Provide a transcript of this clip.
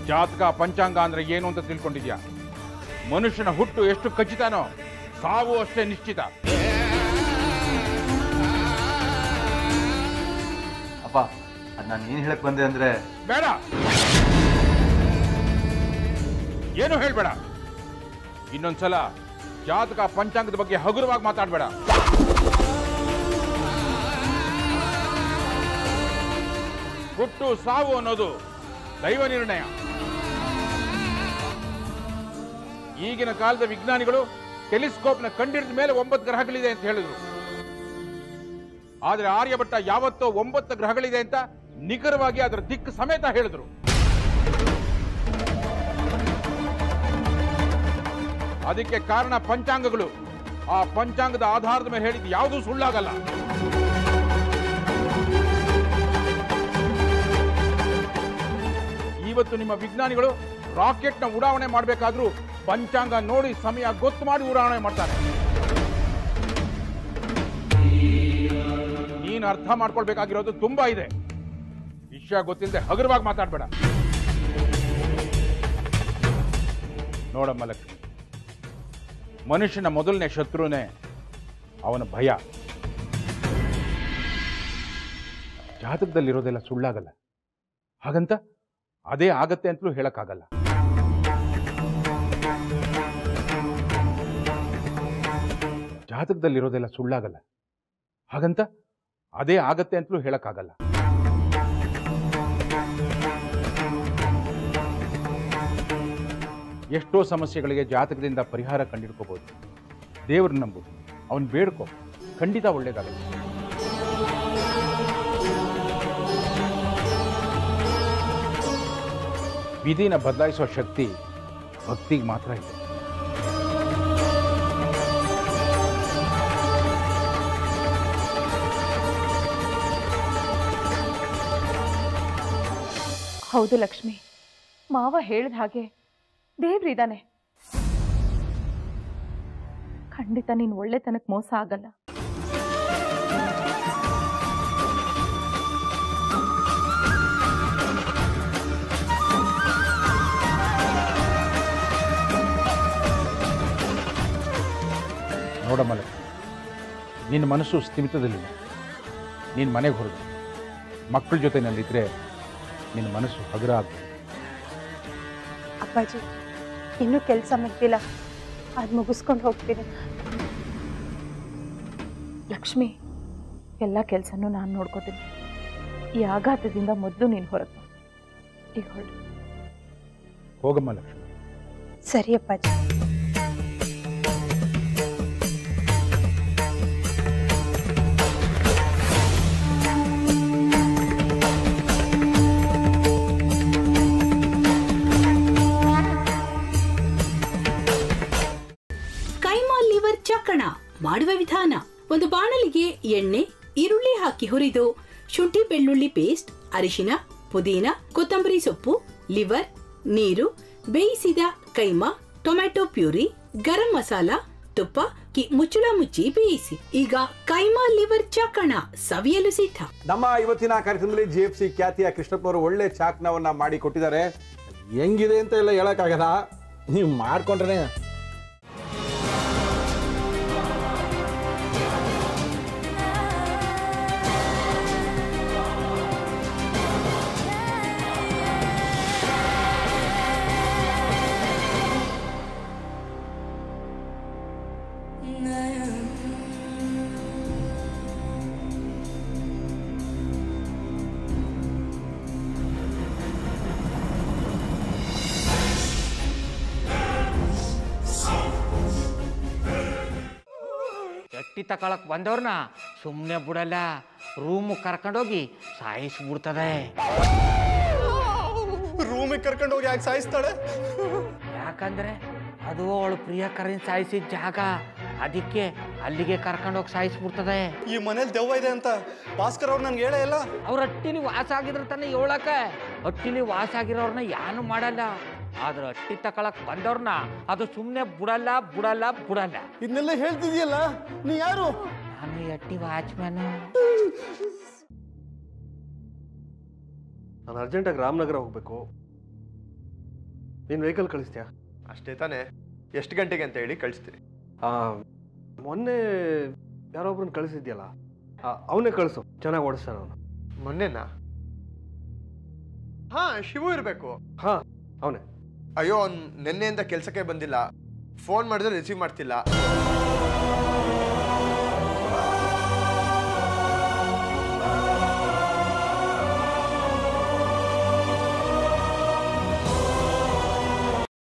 ಜಾತಕ ಪಂಚಾಂಗ ಅಂದ್ರೆ ಏನು ಅಂತ ತಿಳ್ಕೊಂಡಿದ್ಯಾ ಮನುಷ್ಯನ ಹುಟ್ಟು ಎಷ್ಟು ಖಚಿತನೋ ಸಾವು ಅಷ್ಟೇ ನಿಶ್ಚಿತ ಅಪ್ಪ ಅದು ನಾನು ಏನು ಹೇಳಕ್ ಬಂದೆ ಅಂದ್ರೆ ಬೇಡ ಏನು ಹೇಳ್ಬೇಡ ಇನ್ನೊಂದ್ಸಲ ಜಾತಕ ಪಂಚಾಂಗದ ಬಗ್ಗೆ ಹಗುರವಾಗಿ ಮಾತಾಡಬೇಡ ಹುಟ್ಟು ಸಾವು ಅನ್ನೋದು ದೈವ ನಿರ್ಣಯ ಈಗಿನ ಕಾಲದ ವಿಜ್ಞಾನಿಗಳು ಟೆಲಿಸ್ಕೋಪ್ನ ಕಂಡಿಡಿದ ಮೇಲೆ ಒಂಬತ್ತು ಗ್ರಹಗಳಿದೆ ಅಂತ ಹೇಳಿದ್ರು ಆದ್ರೆ ಆರ್ಯಭಟ್ಟ ಯಾವತ್ತೋ ಒಂಬತ್ತು ಗ್ರಹಗಳಿದೆ ಅಂತ ನಿಖರವಾಗಿ ಅದರ ದಿಕ್ಕು ಸಮೇತ ಹೇಳಿದ್ರು ಅದಕ್ಕೆ ಕಾರಣ ಪಂಚಾಂಗಗಳು ಆ ಪಂಚಾಂಗದ ಆಧಾರದ ಮೇಲೆ ಹೇಳಿದ ಯಾವುದೂ ಸುಳ್ಳಾಗಲ್ಲ ಇವತ್ತು ನಿಮ್ಮ ವಿಜ್ಞಾನಿಗಳು ರಾಕೆಟ್ನ ಉಡಾವಣೆ ಮಾಡಬೇಕಾದ್ರೂ ಪಂಚಾಂಗ ನೋಡಿ ಸಮಯ ಗೊತ್ತು ಮಾಡಿ ಉಡಾವಣೆ ಮಾಡ್ತಾರೆ ನೀನು ಅರ್ಥ ಮಾಡ್ಕೊಳ್ಬೇಕಾಗಿರೋದು ತುಂಬಾ ಇದೆ ವಿಷಯ ಗೊತ್ತಿಲ್ಲದೆ ಹಗುರವಾಗಿ ಮಾತಾಡ್ಬೇಡ ನೋಡಮ್ಮ ಲಕ್ಷ್ಮಿ ಮನುಷ್ಯನ ಮೊದಲನೇ ಶತ್ರುನೇ ಅವನ ಭಯ ಜಾತಕದಲ್ಲಿರೋದೆಲ್ಲ ಸುಳ್ಳಾಗಲ್ಲ ಹಾಗಂತ ಅದೇ ಆಗತ್ತೆ ಅಂತಲೂ ಹೇಳಕ್ಕಾಗಲ್ಲ ಜಾತಕದಲ್ಲಿರೋದೆಲ್ಲ ಸುಳ್ಳಾಗಲ್ಲ ಹಾಗಂತ ಅದೇ ಆಗತ್ತೆ ಅಂತಲೂ ಹೇಳಕ್ಕಾಗಲ್ಲ ಎಷ್ಟೋ ಸಮಸ್ಯೆಗಳಿಗೆ ಜಾತಕದಿಂದ ಪರಿಹಾರ ಕಂಡಿಡ್ಕೋಬಹುದು ದೇವ್ರನ್ನ ನಂಬು ಅವನ್ ಬೇಡ್ಕೊ ಖಂಡಿತ ಒಳ್ಳೇದಾಗುತ್ತೆ ವಿಧಿನ ಬದಲಾಯಿಸುವ ಶಕ್ತಿ ಭಕ್ತಿಗೆ ಮಾತ್ರ ಇದೆ ಹೌದು ಲಕ್ಷ್ಮಿ ಮಾವ ಹೇಳಿದ ಹಾಗೆ ದೇವ್ರಿದಾನೆ ಖಂಡಿತ ನೀನು ಒಳ್ಳೆತನಕ್ಕೆ ಮೋಸ ಆಗಲ್ಲ ನೋಡಮ್ಮ ಲಕ್ಷ್ಮಿ ನಿನ್ನ ಮನಸ್ಸು ಸ್ಥಿಮಿತದಲ್ಲಿಲ್ಲ ನೀನು ಮನೆಗೆ ಹೊರಡು ಮಕ್ಕಳ ಜೊತೆನಲ್ಲಿದ್ದರೆ ನಿನ್ನ ಮನಸ್ಸು ಹಗುರ ಆಗ್ತದೆ ಅಪ್ಪಾಜಿ ಇನ್ನೂ ಕೆಲಸ ಮುಗ್ದಿಲ್ಲ ಅದು ಮುಗಿಸ್ಕೊಂಡು ಹೋಗ್ತೀನಿ ಲಕ್ಷ್ಮಿ ಎಲ್ಲ ಕೆಲಸನೂ ನಾನು ನೋಡ್ಕೋತೀನಿ ಈ ಆಘಾತದಿಂದ ಮೊದಲು ನೀನು ಹೊರಗೆ ಬಾ. ಈಗ ಹೊರಡು ಹೋಗಮ್ಮ ಲಕ್ಷ್ಮಿ ಸರಿ ಅಪ್ಪಾಜಿ ಕೈಮಾ ಲಿವರ್ ಚಕ್ಕಣ ಮಾಡುವ ವಿಧಾನ ಒಂದು ಬಾಣಲಿಗೆ ಎಣ್ಣೆ ಈರುಳ್ಳಿ ಹಾಕಿ ಹುರಿದು ಶುಂಠಿ ಬೆಳ್ಳುಳ್ಳಿ ಪೇಸ್ಟ್ ಅರಿಶಿನ ಪುದೀನ ಕೊತ್ತಂಬರಿ ಸೊಪ್ಪು ಲಿವರ್ ನೀರು ಬೇಯಿಸಿದ ಕೈಮಾ ಟೊಮ್ಯಾಟೊ ಪ್ಯೂರಿ ಗರಂ ಮಸಾಲ ತುಪ್ಪ ಕಿ ಮುಚ್ಚಳ ಮುಚ್ಚಿ ಬೇಯಿಸಿ ಈಗ ಕೈಮಾ ಲಿವರ್ ಚಕ್ಕಣ ಸವಿಯಲು ಸಿದ್ಧ ನಮ್ಮ ಇವತ್ತಿನ ಕಾರ್ಯಕ್ರಮದಲ್ಲಿ ಜಿ ಎಫ್ ಸಿ ಖ್ಯಾತಿಯ ಕೃಷ್ಣಪ್ಪನವರು ಒಳ್ಳೆ ಚಾಕ್ನವನ್ನ ಮಾಡಿ ಕೊಟ್ಟಿದ್ದಾರೆ ಹೆಂಗಿದೆ ಅಂತ ಎಲ್ಲ ಹೇಳಕ್ಕಾಗಲ್ಲ ನೀವು ಮಾಡ್ಕೊಂಡ್ರೆ ಎಟ್ಟಿ ತಕೊಳಕ್ ಬಂದವ್ರನ್ನ ಸುಮ್ಮನೆ ಬಿಡಲ್ಲ ರೂಮ್ ಕರ್ಕೊಂಡೋಗಿ ಸಾಯಿಸ್ಬಿಡ್ತದೆ ರೂಮಿಗೆ ಕರ್ಕೊಂಡು ಹೋಗಿ ಯಾಕೆ ಸಾಯಿಸ್ತಾಳೆ ಯಾಕಂದ್ರೆ ಅದು ಅವಳು ಪ್ರಿಯಕರನ್ ಸಾಯಿಸಿದ ಜಾಗ ಅದಕ್ಕೆ ಅಲ್ಲಿಗೆ ಕರ್ಕೊಂಡೋಗಿ ಸಾಯಿಸ್ಬಿಡ್ತದೆ ಈ ಮನೇಲಿ ದೆವ್ವ ಇದೆ ಅಂತ ಭಾಸ್ಕರ್ ಅವ್ರು ನನ್ಗೆ ಹೇಳೇ ಇಲ್ಲ ಅವ್ರ ಹಟ್ಟಿಲಿ ವಾಸ ಆಗಿದ್ರ ತಾನೆ ಏಳಕ ಹಟ್ಟಿಲಿ ವಾಸ ಆಗಿರೋರ್ನ ಯಾನು ಮಾಡಲ್ಲ ಆದ್ರೆ ಹಟ್ಟಿ ತಕೊಳಕ್ ಬಂದವ್ರನ್ನ ಅದು ಸುಮ್ಮನೆ ಬಿಡಲ್ಲ ಬಿಡಲ್ಲ ಬಿಡಲ್ಲ ಇದನ್ನೆಲ್ಲ ಹೇಳ್ತಿದ್ಯಲ್ಲ ನೀ ಯಾರು ನಾನು ಈ ಹಟ್ಟಿ ವಾಚ್ಮ್ಯಾನು ನಾನು ಅರ್ಜೆಂಟಾಗಿ ರಾಮನಗರ ಹೋಗ್ಬೇಕು ನೀನು ವೆಹಿಕಲ್ ಕಳಿಸ್ತೀಯಾ ಅಷ್ಟೇ ತಾನೇ ಎಷ್ಟು ಗಂಟೆಗೆ ಅಂತ ಹೇಳಿ ಕಳಿಸ್ತೀನಿ ಆ, ಮೊನ್ನೆ ಯಾರೊಬ್ರನ್ನ ಕಳಿಸಿದ್ಯಲ್ಲ ಅವನೇ ಕಳಿಸು ಚೆನ್ನಾಗಿ ಓಡಿಸ್ತಾನೆ ಅವನು ಮೊನ್ನೆನಾ ಹಾ ಶಿವು ಇರಬೇಕು ಹಾ ಅವನೇ ಅಯ್ಯೋ ಅವ್ನು ನಿನ್ನೆಯಿಂದ ಕೆಲಸಕ್ಕೆ ಬಂದಿಲ್ಲ ಫೋನ್ ಮಾಡಿದ್ರೆ ರಿಸೀವ್ ಮಾಡ್ತಿಲ್ಲ